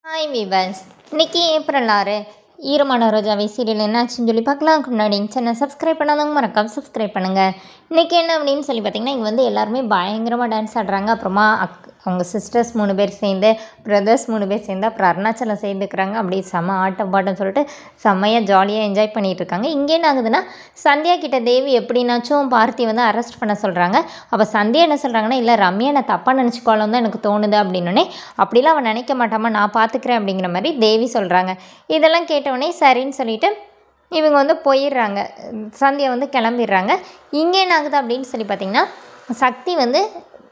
hi viewers இன்னைக்கு April ஆறு ஈரமான ரோஜாவை சீரியல் என்னாச்சுன்னு சொல்லி பார்க்கலாம் அதுக்கு முன்னாடி சேனல் சப்ஸ்கிரைப் பண்ணாதவங்க மறக்காம சப்ஸ்கிரைப் பண்ணுங்கள் இன்றைக்கி என்ன அப்படின்னு சொல்லி பார்த்தீங்கன்னா இங்கே வந்து எல்லாருமே பயங்கரமாக டான்ஸ் ஆடுறாங்க அப்புறமா அக் அவங்க சிஸ்டர்ஸ் மூணு பேர் சேர்ந்து பிரதர்ஸ் மூணு பேர் சேர்ந்து அப்புறம் அருணாச்சலம் சேர்ந்துக்கிறாங்க அப்படியே செம்ம ஆட்டம் பாட்டம் சொல்லிட்டு செம்மையாக ஜாலியாக என்ஜாய் பண்ணிகிட்டு இருக்காங்க இங்கே என்ன ஆகுதுன்னா சந்தியா கிட்ட தேவி எப்படின்னாச்சும் பார்த்தி வந்து அரெஸ்ட் பண்ண சொல்கிறாங்க அப்போ சந்தியா என்ன சொல்கிறாங்கன்னா இல்லை ரம்யா நான் தப்பாக நினச்சிக்கோலம் தான் எனக்கு தோணுது அப்படின்னோடனே அப்படிலாம் அவன் நினைக்க மாட்டாமா நான் பார்த்துக்கிறேன் அப்படிங்கிற மாதிரி தேவி சொல்கிறாங்க இதெல்லாம் கேட்டவுடனே சரின்னு சொல்லிட்டு இவங்க வந்து போயிடுறாங்க சந்தியா வந்து கிளம்பிடுறாங்க இங்கே என்ன ஆகுது அப்படின்னு சொல்லி பார்த்தீங்கன்னா சக்தி வந்து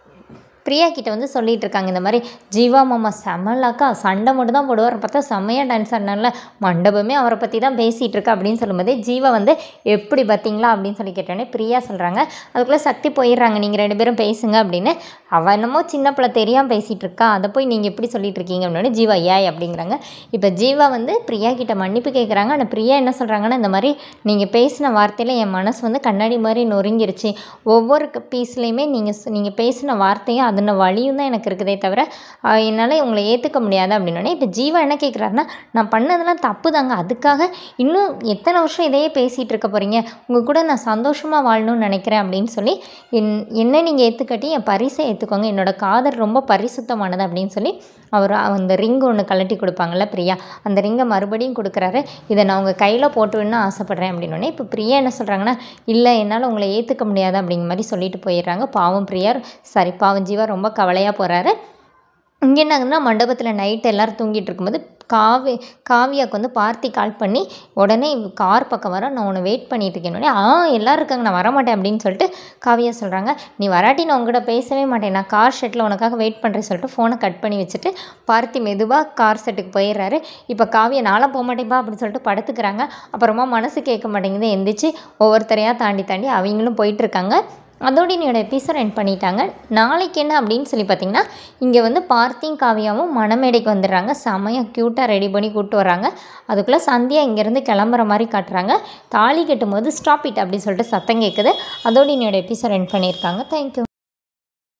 பிரியா கிட்ட வந்து சொல்லிட்டு இருக்காங்க இந்த மாதிரி ஜீவா மாமா செம்மலாக்கா சண்டை மட்டும் தான் போடுவார் பார்த்தா செம்மையாக டான்ஸ் ஆடினால மண்டபமே அவரை பற்றி தான் பேசிகிட்டு இருக்கா அப்படின்னு சொல்லும்போதே ஜீவா வந்து எப்படி பார்த்தீங்களா அப்படின்னு சொல்லி கேட்டோடனே பிரியா சொல்கிறாங்க அதுக்குள்ளே சக்தி போயிடுறாங்க நீங்கள் ரெண்டு பேரும் பேசுங்க அப்படின்னு அவள் என்னமோ சின்ன பிள்ளை தெரியாமல் பேசிகிட்டு இருக்கா அதை போய் நீங்கள் எப்படி சொல்லிட்டு இருக்கீங்க அப்படின்னு ஜீவா ஏய் அப்படிங்கிறாங்க இப்போ ஜீவா வந்து பிரியா கிட்ட மன்னிப்பு கேட்குறாங்க ஆனால் பிரியா என்ன சொல்கிறாங்கன்னா இந்த மாதிரி நீங்கள் பேசின வார்த்தையில் என் மனசு வந்து கண்ணாடி மாதிரி நொறுங்கிருச்சு ஒவ்வொரு பீஸ்லேயுமே நீங்கள் நீங்கள் பேசின வார்த்தையும் அதன வழியும் தான் எனக்கு இருக்குதே தவிர ஆஹ், என்னால் உங்களை ஏற்றுக்க முடியாது அப்படின்னோடனே இப்போ ஜீவா என்ன கேட்குறாருன்னா நான் பண்ணதெல்லாம் தப்பு தாங்க அதுக்காக இன்னும் எத்தனை வருஷம் இதையே பேசிகிட்டு இருக்க போகிறீங்க உங்கள் கூட நான் சந்தோஷமாக வாழணும்னு நினைக்கிறேன் அப்படின்னு சொல்லி என் என்ன நீங்கள் ஏற்றுக்கட்டி என் பரிசை ஏற்றுக்கோங்க என்னோட காதல் ரொம்ப பரிசுத்தமானது அப்படின்னு சொல்லி அவர் அந்த ரிங் ஒன்று கழட்டி கொடுப்பாங்கல்ல பிரியா அந்த ரிங்கை மறுபடியும் கொடுக்குறாரு இதை நான் உங்கள் கையில் போட்டுவின்னு ஆசைப்பட்றேன் அப்படின்னோடனே இப்போ பிரியா என்ன சொல்கிறாங்கன்னா இல்லை என்னால் உங்களை ஏற்றுக்க முடியாது அப்படிங்கிற மாதிரி சொல்லிட்டு போயிடுறாங்க பாவம் பிரியார் சரி பாவம் ஜீவா ரொம்ப கவலையாக போகிறாரு இங்கே என்ன ஆகுதுன்னா மண்டபத்தில் நைட் எல்லோரும் தூங்கிட்டு இருக்கும்போது காவி காவியாவுக்கு வந்து பார்த்தி கால் பண்ணி உடனே கார் பக்கம் வர நான் உன்னை வெயிட் பண்ணிட்டு இருக்கேன் உடனே ஆ எல்லோரும் இருக்காங்க நான் வரமாட்டேன் அப்படின்னு சொல்லிட்டு காவியா சொல்கிறாங்க நீ வராட்டி நான் உங்ககிட்ட பேசவே மாட்டேன் நான் கார் ஷெட்டில் உனக்காக வெயிட் பண்ணுறேன்னு சொல்லிட்டு ஃபோனை கட் பண்ணி வச்சுட்டு பார்த்தி மெதுவாக கார் செட்டுக்கு போயிடுறாரு இப்போ காவியா நாளாக போக மாட்டேன்பா அப்படின்னு சொல்லிட்டு படுத்துக்கிறாங்க அப்புறமா மனசு கேட்க மாட்டேங்குது எந்திரிச்சு ஒவ்வொருத்தரையாக தாண்டி தாண்டி அவங்களும் போயிட்டுருக்காங்க அதோட என்னோட எபிசோட் எண்ட் பண்ணிட்டாங்க நாளைக்கு என்ன அப்படின்னு சொல்லி பார்த்தீங்கன்னா இங்கே வந்து பார்த்தியும் காவியாவும் மணமேடைக்கு வந்துடுறாங்க செமையாக க்யூட்டாக ரெடி பண்ணி கூப்பிட்டு வராங்க அதுக்குள்ளே சந்தியா இங்கேருந்து கிளம்புற மாதிரி காட்டுறாங்க தாலி கட்டும் போது ஸ்டாப் இட் அப்படின்னு சொல்லிட்டு சத்தம் கேட்குது அதோட என்னோட எபிசோட் எண்ட் பண்ணியிருக்காங்க தேங்க்யூ